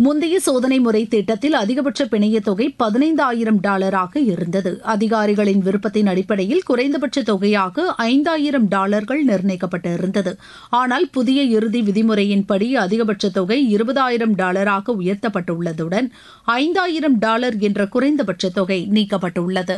முந்தைய சோதனை முறை திட்டத்தில் அதிகபட்ச பிணையத் தொகை பதினைந்தாயிரம் டாலராக இருந்தது அதிகாரிகளின் விருப்பத்தின் அடிப்படையில் குறைந்தபட்ச தொகையாக ஐந்தாயிரம் டாலர்கள் நிர்ணயிக்கப்பட்டிருந்தது ஆனால் புதிய இறுதி விதிமுறையின்படி அதிகபட்ச தொகை இருபதாயிரம் டாலராக உயர்த்தப்பட்டுள்ளதுடன் ஐந்தாயிரம் டாலர் என்ற குறைந்தபட்ச தொகை நீக்கப்பட்டுள்ளது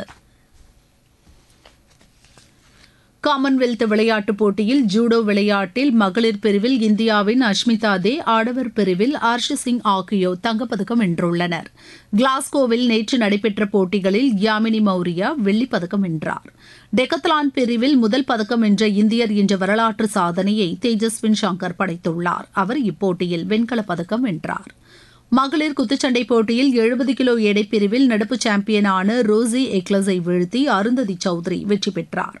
காமன்வெல்த் விளையாட்டுப் போட்டியில் ஜூடோ விளையாட்டில் மகளிர் பிரிவில் இந்தியாவின் அஷ்மிதா தே ஆடவர் பிரிவில் ஆர்ஷி சிங் ஆகியோர் தங்கப்பதக்கம் வென்றுள்ளனர் கிளாஸ்கோவில் நேற்று நடைபெற்ற போட்டிகளில் யாமினி மௌரியா வெள்ளிப் பதக்கம் வென்றார் டெக்கத்லான் பிரிவில் முதல் பதக்கம் வென்ற இந்தியர் என்ற வரலாற்று சாதனையை தேஜஸ்வின் சங்கர் படைத்துள்ளார் அவர் இப்போட்டியில் வெண்கலப் பதக்கம் வென்றார் மகளிர் குத்துச்சண்டை போட்டியில் எழுபது கிலோ எடை பிரிவில் நடப்பு சாம்பியனான ரோசி எக்லஸை வீழ்த்தி அருந்ததி சௌத்ரி வெற்றி பெற்றார்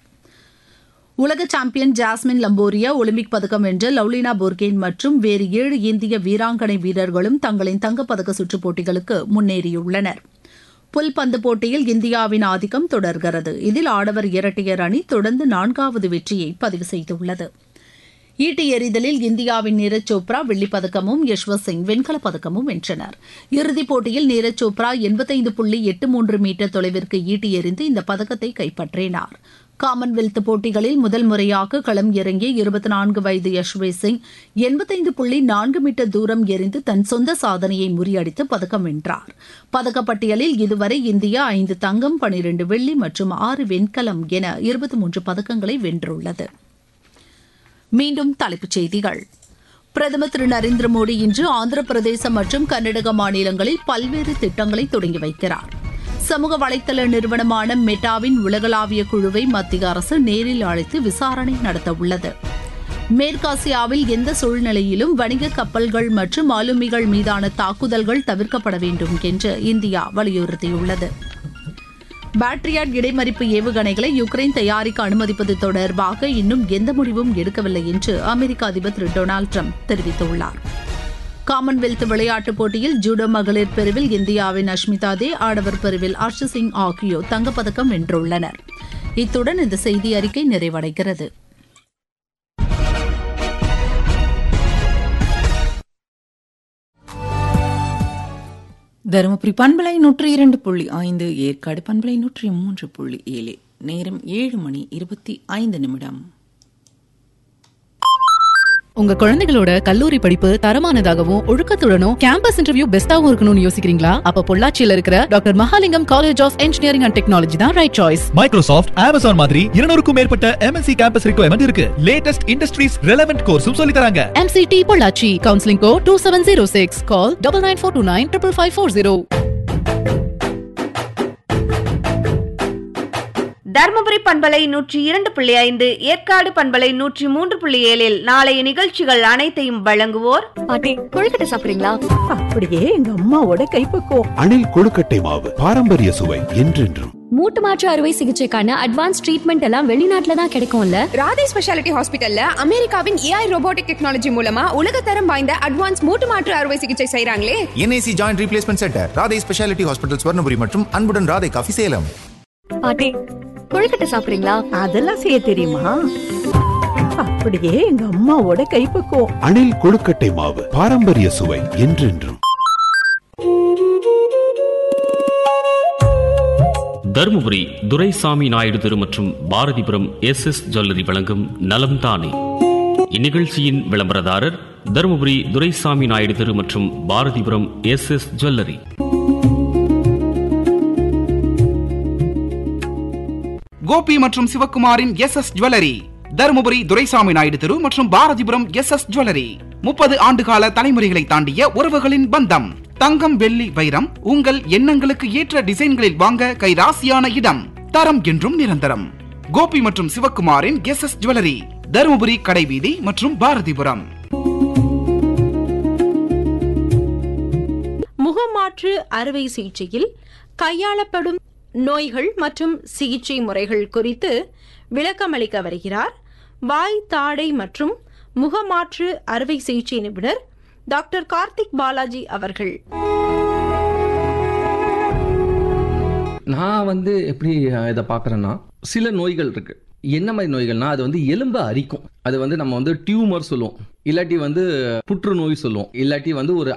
உலக சாம்பியன் ஜாஸ்மின் லம்போரியா ஒலிம்பிக் பதக்கம் வென்ற லவ்லினா போர்கேன் மற்றும் வேறு ஏழு இந்திய வீராங்கனை வீரர்களும் தங்களின் தங்கப்பதக்க சுற்றுப் போட்டிகளுக்கு முன்னேறியுள்ளனர் புல்பந்து போட்டியில் இந்தியாவின் ஆதிக்கம் தொடர்கிறது இதில் ஆடவர் இரட்டையர் அணி தொடர்ந்து நான்காவது வெற்றியை பதிவு செய்துள்ளது ஈட்டி எறிதலில் இந்தியாவின் நீரஜ் சோப்ரா வெள்ளிப் பதக்கமும் யஷ்வந்த் சிங் வெண்கலப் பதக்கமும் வென்றனர் இறுதிப் போட்டியில் நீரஜ் சோப்ரா எண்பத்தைந்து புள்ளி எட்டு மூன்று மீட்டர் தொலைவிற்கு ஈட்டி எறிந்து இந்த பதக்கத்தை கைப்பற்றினார் காமன்வெல்த் போட்டிகளில் முதல் முறையாக களம் இறங்கிய இருபத்தி நான்கு வயது யஷ்வேஷ் சிங் எண்பத்தைந்து புள்ளி நான்கு மீட்டர் தூரம் எறிந்து தன் சொந்த சாதனையை முறியடித்து பதக்கம் வென்றார் பதக்கப்பட்டியலில் இதுவரை இந்தியா ஐந்து தங்கம் பனிரெண்டு வெள்ளி மற்றும் ஆறு வெண்கலம் என இருபத்தி மூன்று பதக்கங்களை வென்றுள்ளது மீண்டும் தலைப்புச் செய்திகள் பிரதமர் திரு நரேந்திர மோடி இன்று ஆந்திர பிரதேசம் மற்றும் கர்நாடக மாநிலங்களில் பல்வேறு திட்டங்களை தொடங்கி வைக்கிறார் சமூக வலைதள நிறுவனமான மெட்டாவின் உலகளாவிய குழுவை மத்திய அரசு நேரில் அழைத்து விசாரணை நடத்த உள்ளது மேற்காசியாவில் எந்த சூழ்நிலையிலும் வணிக கப்பல்கள் மற்றும் ஆளுமிகள் மீதான தாக்குதல்கள் தவிர்க்கப்பட வேண்டும் என்று இந்தியா வலியுறுத்தியுள்ளது பேட்ரியாட் இடைமறிப்பு ஏவுகணைகளை யுக்ரைன் தயாரிக்க அனுமதிப்பது தொடர்பாக இன்னும் எந்த முடிவும் எடுக்கவில்லை என்று அமெரிக்க அதிபர் திரு டொனால்டு ட்ரம்ப் தெரிவித்துள்ளார் காமன்வெல்த் விளையாட்டுப் போட்டியில் ஜூடோ மகளிர் பிரிவில் இந்தியாவின் அஷ்மிதா தே ஆடவர் பிரிவில் ஹர்ஷ் சிங் ஆகியோர் தங்கப்பதக்கம் வென்றுள்ளனர் இத்துடன் இந்த செய்தி அறிக்கை நிறைவடைகிறது தருமபுரி பண்பலை நூற்றி இரண்டு புள்ளி ஐந்து ஏற்காடு பண்பலை நூற்றி மூன்று புள்ளி ஏழு நேரம் ஏழு மணி இருபத்தி ஐந்து நிமிடம் உங்க குழந்தைகளோட கல்லூரி படிப்பு தரமானதாகவும் ஒழுக்கத்துடனும் கேம்பஸ் இன்டர்வியூ பெஸ்டாவும் இருக்கணும்னு யோசிக்கிறீங்களா அப்ப பொள்ளாச்சியில இருக்கிற doctor Mahalingam college of engineering and technology தான் ரைட் சாய்ஸ் மைக்ரோசாஃப்ட் அமேசான் மாதிரி இருநூறுக்கும் மேற்பட்ட எம்என்சி கேம்பஸ் ரிக்வயர்மெண்ட் இருக்கு லேட்டஸ்ட் இண்டஸ்ட்ரீஸ் ரெலவென்ட் கோர்ஸும் சொல்லி தராங்க MCT Pollachi counselling code two seven zero six call double nine four two nine triple five four zero Dharmapuri பண்பலை நூற்றி இரண்டு புள்ளி ஐந்து ஏற்காடு பண்பலை நூற்றி மூன்று புள்ளி ஏழில் நாளைய நிகழ்ச்சிகள் அனைத்தையும் வழங்குவோர் பாட்டி கொழுக்கட்டை சாப்பிடுறீங்களா அப்படியே எங்க அம்மாவோட கைப்பக்குவம் அணில் கொழுக்கட்டை மாவு பாரம்பரிய சுவை என்றென்றும் மூட்டு மாற்று அறுவை சிகிச்சைக்கான அட்வான்ஸ் ட்ரீட்மெண்ட் எல்லாம் வெளிநாட்டுல தான் கிடைக்கும்ல ராதே ஸ்பெஷாலிட்டி ஹாஸ்பிட்டல்ல அமெரிக்காவின் ஏஐ ரோபோட்டிக் டெக்னாலஜி மூலமா உலகத்தரம் வாய்ந்த அட்வான்ஸ் மூட்டு மாற்று அறுவை சிகிச்சை செய்றாங்களே NIC joint replacement centre Radhai speciality hospital Swarnapuri மற்றும் அன்புடன் ராதை காஃபி சேலம் பாட்டி கொழுக்கட்டை சாப்பிடுறீங்களா அதெல்லாம் செய்ய தெரியுமா அப்படியே எங்க அம்மாவோட கைப்பக்குவம் அணில் கொழுக்கட்டை மாவு பாரம்பரிய சுவை என்றென்றும் தருமபுரி துரைசாமி நாயுடு தெரு மற்றும் பாரதிபுரம் எஸ் எஸ் ஜுவல்லரி வழங்கும் நலம் தானே இந்நிகழ்ச்சியின் விளம்பரதாரர் தருமபுரி துரைசாமி நாயுடு தெரு மற்றும் Bharathipuram S S jewellery Gopi மற்றும் சிவக்குமாரின் S S jewellery Dharmapuri Duraisamy Naidu தெரு மற்றும் பாரதிபுரம் எஸ் எஸ் ஜுவல்லரி முப்பது ஆண்டுகால தலைமுறைகளை தாண்டிய உறவுகளின் பந்தம் தங்கம் வெள்ளி வைரம் உங்கள் எண்ணங்களுக்கு ஏற்ற டிசைன்களில் வாங்க கைராசியான இடம் தரம் என்றும் நிரந்தரம் கோபி மற்றும் சிவக்குமாரின் எஸ் எஸ் ஜுவல்லரி தருமபுரி கடைவீதி மற்றும் பாரதிபுரம் முகமாற்று அறுவை சிகிச்சையில் கையாளப்படும் நோய்கள் மற்றும் சிகிச்சை முறைகள் குறித்து விளக்கமளிக்க வருகிறார் வாய் தாடை மற்றும் முகமாற்று அறுவை சிகிச்சை நிபுணர் டாக்டர் கார்த்திக் பாலாஜி அவர்கள் நான் வந்து எப்படி இதை பார்க்குறேன்னா சில நோய்கள் இருக்கு என்ன மாதிரி நோய்கள்னா அது வந்து எலும்பை அரிக்கும் அது வந்து நம்ம வந்து டியூமர் சொல்லுவோம் இல்லாட்டி வந்து புற்றுநோய் சொல்லுவோம் இல்லாட்டி வந்து ஒரு